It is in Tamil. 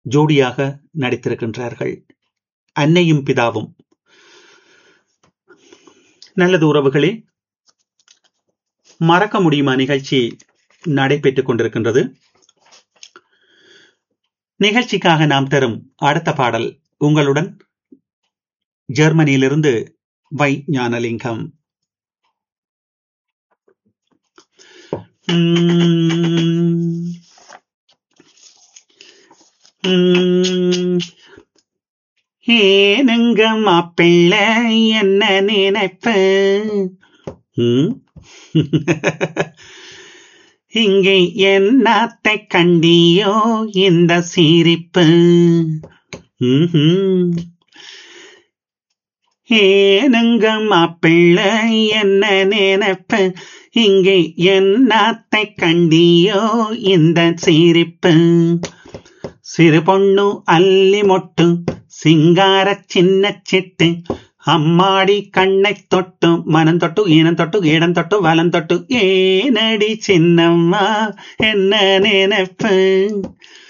ஜோடியாக நடித்திருக்கின்றார்கள் அன்னையும் பிதாவும் நல்லது உறவுகளே மறக்க முடியுமா நிகழ்ச்சி நடைபெற்றுக் கொண்டிருக்கின்றது நிகழ்ச்சிக்காக நாம் தரும் அடுத்த பாடல் உங்களுடன் ஜெர்மனியிலிருந்து வை ஞானலிங்கம் ஏனுங்க மாப்பிள்ளை என்ன நினைப்ப இங்கே என்னத்தை கண்டியோ இந்த சிரிப்பு ஏனுங்க மாப்பிள்ளை என்ன நினைப்ப இங்கே என்னத்தை கண்டியோ இந்த சிரிப்பு சிறு பொண்ணு அள்ளி மொட்டு சிங்கார சின்ன சிட்டு அம்மாடி கண்ணை தொட்டு மனம் தொட்டு ஈனம் தொட்டு இடம் தொட்டு வலம் தொட்டு ஏனடி சின்னம்மா என்ன நினைப்பு